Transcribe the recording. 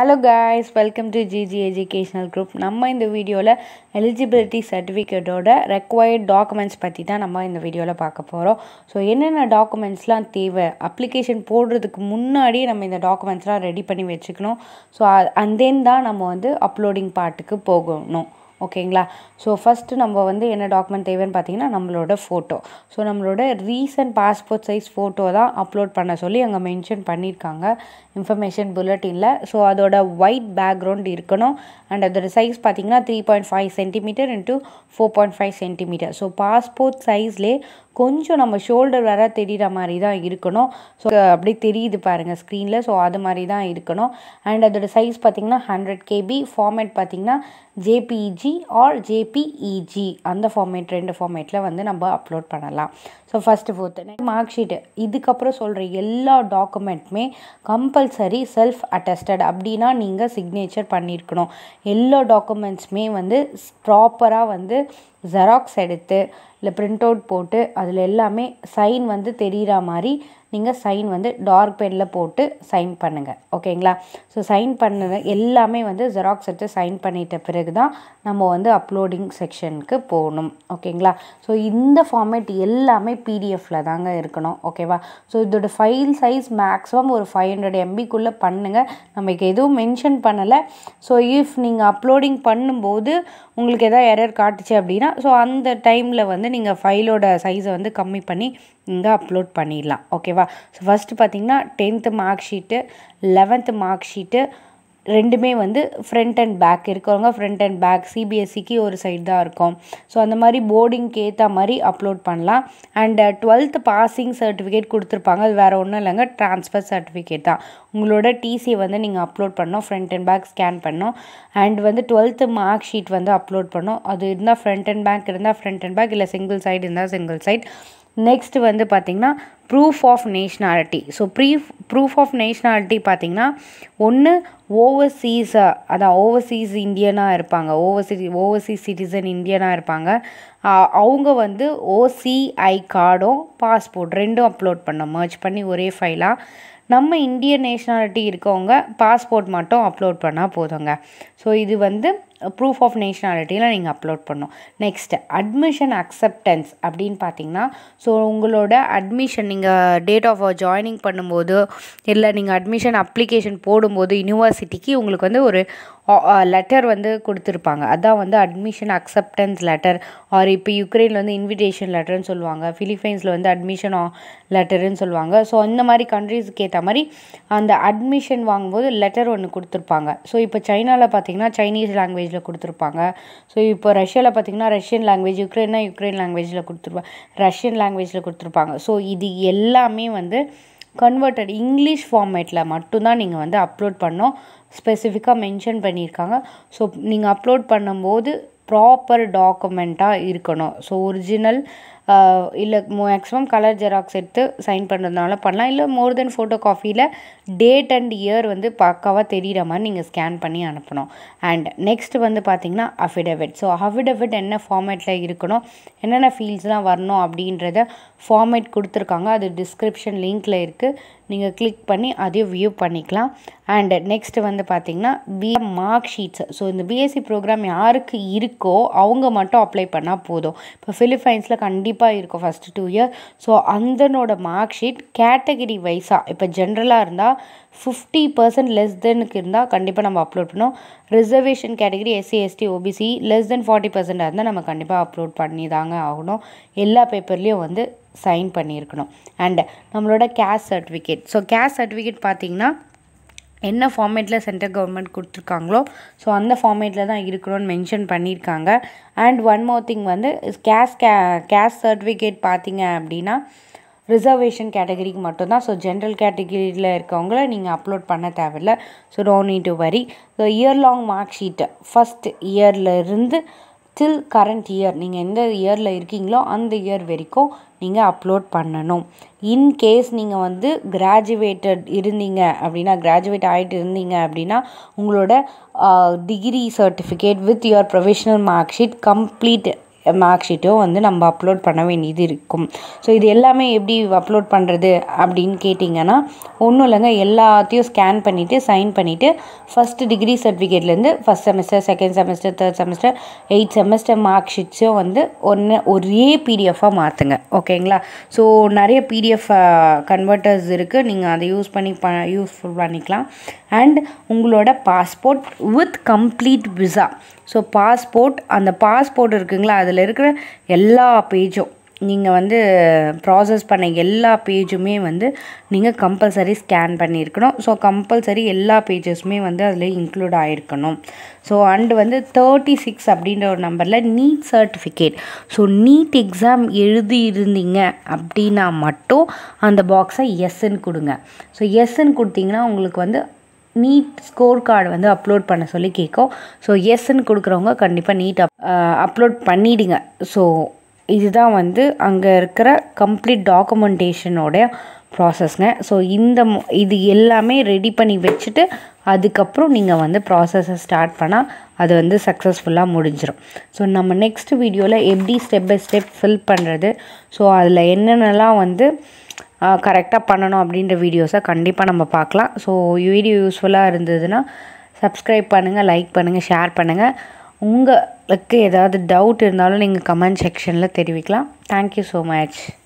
hello guys welcome to GG educational group நம்ம இந்த வீடியோவில் எலிஜிபிலிட்டி சர்டிஃபிகேட்டோட ரெக்வயர்ட் டாக்குமெண்ட்ஸ் பற்றி தான் நம்ம இந்த வீடியோவில் பார்க்க போகிறோம் ஸோ என்னென்ன டாக்குமெண்ட்ஸ்லாம் தேவை அப்ளிகேஷன் போடுறதுக்கு முன்னாடியே நம்ம இந்த டாக்குமெண்ட்ஸ்லாம் ரெடி பண்ணி வச்சுக்கணும் ஸோ அண்ட் தென் தான் நம்ம வந்து அப்லோடிங் பார்ட்டுக்கு போகணும் ஓகேங்களா ஸோ ஃபஸ்ட்டு நம்ம வந்து என்ன டாக்குமெண்ட் தேவைன்னு பார்த்தீங்கன்னா நம்மளோட ஃபோட்டோ ஸோ நம்மளோட ரீசன்ட் பாஸ்போர்ட் சைஸ் ஃபோட்டோ தான் அப்லோட் பண்ண சொல்லி அங்கே மென்ஷன் பண்ணியிருக்காங்க இன்ஃபர்மேஷன் புல்லட்டினில் ஸோ அதோட ஒயிட் பேக்ரவுண்ட் இருக்கணும் அண்ட் அதோட சைஸ் பார்த்தீங்கன்னா three point five centimetre into four point five centimetre so passport சைஸ்லேயே கொஞ்சம் நம்ம ஷோல்டர் வர தெரிகிற மாதிரி தான் இருக்கணும் ஸோ அப்படி தெரியுது பாருங்கள் ஸ்க்ரீனில் ஸோ அது மாதிரி தான் இருக்கணும் அண்ட் அதோட சைஸ் பார்த்திங்கன்னா ஹண்ட்ரட் கேபி ஃபார்மேட் பார்த்திங்கன்னா ஜேபிஇஜி ஆர் ஜேபிஇஜி அந்த ஃபார்மேட் ரெண்டு ஃபார்மேட்டில் வந்து நம்ம அப்லோட் பண்ணலாம் so first fourth mark sheet இதுக்கப்புறம் சொல்கிற எல்லா டாக்குமெண்ட்டுமே கம்பல்சரி செல்ஃப் அட்டஸ்டட் அப்படின்னா நீங்கள் சிக்னேச்சர் பண்ணியிருக்கணும் எல்லா டாக்குமெண்ட்ஸுமே வந்து ப்ராப்பராக வந்து ஜெராக்ஸ் எடுத்து இல்லை பிரிண்ட் அவுட் போட்டு அதில் எல்லாமே சைன் வந்து தெரிகிற மாதிரி நீங்கள் சைன் வந்து டார்க் பெனில் போட்டு சைன் பண்ணுங்கள் ஓகேங்களா ஸோ சைன் பண்ணது எல்லாமே வந்து ஜெராக்ஸ் எடுத்து சைன் பண்ணிட்ட பிறகு தான் நம்ம வந்து அப்லோடிங் செக்ஷனுக்கு போகணும் ஓகேங்களா ஸோ இந்த ஃபார்மேட் எல்லாமே பிடிஎஃப்பில் தாங்க இருக்கணும் ஓகேவா ஸோ இதோட ஃபைல் சைஸ் மேக்ஸிமம் ஒரு ஃபைவ் ஹண்ட்ரட் எம்பிக்குள்ளே பண்ணுங்கள் நமக்கு எதுவும் மென்ஷன் பண்ணலை ஸோ இஃப் நீங்கள் அப்லோடிங் பண்ணும்போது உங்களுக்கு எதாவது எரர் காட்டுச்சு அப்படின்னா ஸோ அந்த டைமில் வந்து நீங்கள் ஃபைலோட சைஸை வந்து கம்மி பண்ணி இங்கே அப்லோட் பண்ணிடலாம் ஓகேவா ஸோ ஃபஸ்ட்டு பார்த்தீங்கன்னா tenth mark sheet eleventh mark sheet ரெண்டுமே வந்து ஃப்ரண்ட் அண்ட் பேக் இருக்கிறவங்க ஃப்ரண்ட் அண்ட் பேக் சிபிஎஸ்சிக்கு ஒரு சைடு தான் இருக்கும் ஸோ அந்த மாதிரி போர்டிங்க்கு ஏற்ற மாதிரி அப்லோட் பண்ணலாம் அண்ட் டுவெல்த்து பாசிங் சர்டிஃபிகேட் கொடுத்துருப்பாங்க அது வேறு ஒன்றும் இல்லைங்க ட்ரான்ஸ்ஃபர் சர்டிஃபிகேட் தான் உங்களோட டிசியை வந்து நீங்கள் அப்லோட் பண்ணணும் ஃப்ரண்ட் அண்ட் பேக் ஸ்கேன் பண்ணணும் அண்ட் வந்து டுவெல்த்து மார்க் ஷீட் வந்து அப்லோட் பண்ணணும் அது இருந்தால் ஃப்ரண்ட் அண்ட் பேக் இருந்தால் ஃப்ரண்ட் அண்ட் பேக் இல்லை சிங்கிள் சைடு இருந்தால் சிங்கிள் சைட் நெக்ஸ்ட் வந்து பார்த்திங்கன்னா ப்ரூஃப் ஆஃப் நேஷ்னாலிட்டி ஸோ ப்ரீ ப்ரூஃப் ஆஃப் நேஷ்னாலிட்டி பார்த்திங்கன்னா ஒன்று ஓவர்சீஸ் அதான் ஓவர்சீஸ் இந்தியனாக இருப்பாங்க ஓவர்சீ ஓவர்சீஸ் சிட்டிசன் இந்தியனாக இருப்பாங்க அவங்க வந்து ஓசிஐ கார்டும் பாஸ்போர்ட் ரெண்டும் அப்லோட் பண்ணோம் மர்ச் பண்ணி ஒரே ஃபைலாக நம்ம இந்தியன் நேஷ்னாலிட்டி இருக்கவங்க பாஸ்போர்ட் மட்டும் அப்லோட் பண்ணால் போதுங்க ஸோ இது வந்து ப்ரூஃப் ஆஃப் நேஷ்னாலிட்டியில் நீங்கள் அப்லோட் பண்ணும் நெக்ஸ்ட் அட்மிஷன் அக்செப்டன்ஸ் அப்படின்னு பார்த்தீங்கன்னா ஸோ உங்களோட அட்மிஷன் நீங்கள் டேட் ஆஃப் ஜாயினிங் பண்ணும்போது இல்லை நீங்கள் அட்மிஷன் அப்ளிகேஷன் போடும்போது யூனிவர்சிட்டிக்கு உங்களுக்கு வந்து ஒரு லெட்டர் வந்து கொடுத்துருப்பாங்க அதான் வந்து அட்மிஷன் அக்செப்டன்ஸ் லெட்டர் ஆர் இப்போ யுக்ரைனில் வந்து இன்விடேஷன் லெட்டர்னு சொல்லுவாங்க ஃபிலிப்பைன்ஸில் வந்து அட்மிஷன் லெட்டருன்னு சொல்லுவாங்க ஸோ அந்த மாதிரி கண்ட்ரீஸ்க்கு ஏற்ற மாதிரி அந்த அட்மிஷன் வாங்கும்போது லெட்டர் ஒன்று கொடுத்துருப்பாங்க ஸோ இப்போ சைனாவில் பார்த்தீங்கன்னா சைனீஸ் லாங்குவேஜில் கொடுத்துருப்பாங்க ஸோ இப்போ ரஷ்யாவில் பார்த்தீங்கன்னா ரஷ்யன் லாங்குவேஜ் யுக்ரைன்னா யுக்ரைன் லாங்குவேஜில் கொடுத்துருப்பாங்க ரஷ்யன் லாங்குவேஜில் கொடுத்துருப்பாங்க ஸோ இது எல்லாமே வந்து கன்வெர்ட்டட் இங்கிலீஷ் ஃபார்மேட்டில் மட்டும்தான் நீங்கள் வந்து அப்லோட் பண்ணோம் ஸ்பெசிஃபிக்காக மென்ஷன் பண்ணியிருக்காங்க ஸோ நீங்கள் அப்லோட் பண்ணும்போது ப்ராப்பர் டாக்குமெண்ட்டாக இருக்கணும் ஸோ ஒரிஜினல் இல்லை மேக்ஸிமம் கலர் ஜெராக்ஸ் எடுத்து சைன் பண்ணுறதுனால பண்ணலாம் இல்லை மோர் தென் ஃபோட்டோ காஃபியில் டேட் அண்ட் இயர் வந்து பக்காவாக தெரிகிற மாதிரி நீங்கள் ஸ்கேன் பண்ணி அனுப்பணும் அண்ட் நெக்ஸ்ட் வந்து பார்த்திங்கன்னா அஃபிடவிட் ஸோ அஃபிடவிட் என்ன ஃபார்மேட்டில் இருக்கணும் என்னென்ன ஃபீல்ட்ஸ்லாம் வரணும் அப்படின்றத ஃபார்மேட் கொடுத்துருக்காங்க அது டிஸ்கிரிப்ஷன் லிங்க்கில் இருக்குது நீங்கள் கிளிக் பண்ணி அதையும் வியூ பண்ணிக்கலாம் அண்ட் நெக்ஸ்ட் வந்து பார்த்திங்கன்னா பி மார்க் ஷீட்ஸ் ஸோ இந்த பிஎஸ்சி ப்ரோக்ராம் யாருக்கு இருக்கோ அவங்க மட்டும் அப்ளை பண்ணால் போதும் இப்போ ஃபிலிப்பைன்ஸில் கண்டிப்பாக இருக்கும் ஃபஸ்ட்டு டூ இயர் ஸோ அந்தனோட மார்க் ஷீட் கேட்டகிரி வைஸாக இப்போ ஜென்ரலாக இருந்தால் ஃபிஃப்டி பர்சன்ட் லெஸ் தெனுக்கு இருந்தால் கண்டிப்பாக நம்ம அப்லோட் பண்ணோம் reservation category SC ST OBC less than forty பர்சன்டாக இருந்தால் நம்ம கண்டிப்பாக அப்லோட் பண்ணி தாங்க ஆகணும் எல்லா பேப்பர்லேயும் வந்து சைன் பண்ணியிருக்கணும் அண்ட் நம்மளோட caste certificate so caste certificate பார்த்திங்கன்னா என்ன ஃபார்மேட்டில் சென்ட்ரல் கவர்மெண்ட் கொடுத்துருக்காங்களோ ஸோ அந்த ஃபார்மேட்டில் தான் இருக்கணும்னு மென்ஷன் பண்ணியிருக்காங்க அண்ட் ஒன் மோர் திங் வந்து கேஸ் கே கேஸ்ட் சர்டிஃபிகேட் பார்த்தீங்க அப்படின்னா ரிசர்வேஷன் கேட்டகரிக்கு மட்டும்தான் ஸோ ஜென்ரல் கேட்டகரியில் இருக்கவங்கள நீங்கள் அப்லோட் பண்ண தேவையில்ல so do need to worry so year long mark sheet first இயரில் இருந்து டில் கரண்ட் இயர் நீங்கள் எந்த இயரில் இருக்கீங்களோ அந்த இயர் வரைக்கும் நீங்கள் அப்லோட் பண்ணணும் இன்கேஸ் நீங்கள் வந்து கிராஜுவேட்டட் இருந்தீங்க அப்படின்னா கிராஜுவேட் ஆகிட்டு இருந்தீங்க அப்படின்னா உங்களோட degree certificate with your professional mark sheet complete mark ஷீட்டோ வந்து நம்ம அப்லோட் பண்ண வேண்டியது இருக்கும் ஸோ இது எல்லாமே எப்படி அப்லோட் பண்ணுறது அப்படின்னு கேட்டிங்கன்னா ஒன்றும் இல்லைங்க எல்லாத்தையும் ஸ்கேன் பண்ணிவிட்டு சைன் பண்ணிவிட்டு ஃபஸ்ட்டு டிகிரி சர்டிஃபிகேட்லேருந்து first semester second semester third semester eight semester mark ஷீட்ஸையும் வந்து ஒன்று ஒரே பிடிஎஃபாக மாற்றுங்க ஓகேங்களா ஸோ நிறைய பிடிஎஃப் கன்வெர்ட்டர்ஸ் இருக்குது நீங்கள் அதை யூஸ் பண்ணி ப யூஸ்ஃபுல் பண்ணிக்கலாம் அண்ட் உங்களோட passport with complete visa so passport அந்த பாஸ்போர்ட் இருக்குங்களா அதில் இருக்கிற எல்லா பேஜும் நீங்கள் வந்து ப்ராசஸ் பண்ண எல்லா பேஜுமே வந்து நீங்கள் கம்பல்சரி ஸ்கேன் பண்ணியிருக்கணும் ஸோ கம்பல்சரி எல்லா பேஜஸுமே வந்து அதில் இன்க்ளூட் ஆகிருக்கணும் ஸோ அண்டு வந்து தேர்ட்டி சிக்ஸ் அப்படின்ற ஒரு நம்பரில் NEET certificate so NEET exam எழுதி இருந்தீங்க அப்படின்னா மட்டும் அந்த பாக்ஸை எஸ்ன்னு கொடுங்க ஸோ எஸ்ன்னு கொடுத்தீங்கன்னா உங்களுக்கு வந்து நீட் ஸ்கோர் கார்டு வந்து அப்லோட் பண்ண சொல்லி கேட்கும் ஸோ எஸ்ன்னு கொடுக்குறவங்க கண்டிப்பாக நீட் அப் அப்லோட் பண்ணிவிடுங்க ஸோ இதுதான் வந்து அங்கே இருக்கிற கம்ப்ளீட் டாக்குமெண்டேஷனோட ப்ராசஸ்ங்க ஸோ இந்த மு- இது எல்லாமே ரெடி பண்ணி வச்சுட்டு அதுக்கப்புறம் நீங்கள் வந்து ப்ராசஸை ஸ்டார்ட் பண்ணால் அது வந்து சக்ஸஸ்ஃபுல்லாக முடிஞ்சிடும் ஸோ நம்ம நெக்ஸ்ட் வீடியோவில் எப்படி ஸ்டெப் பை ஸ்டெப் ஃபில் பண்ணுறது ஸோ அதில் என்னென்னலாம் வந்து கரெக்டாக பண்ணணும் அப்படின்ற வீடியோஸை கண்டிப்பாக நம்ம பார்க்கலாம் ஸோ வீடியோ யூஸ்ஃபுல்லாக இருந்ததுன்னா சப்ஸ்கிரைப் பண்ணுங்கள் லைக் பண்ணுங்கள் ஷேர் பண்ணுங்கள் உங்களுக்கு ஏதாவது டவுட் இருந்தாலும் நீங்கள் கமெண்ட் செக்ஷனில் தெரிவிக்கலாம் தேங்க்யூ ஸோ மச்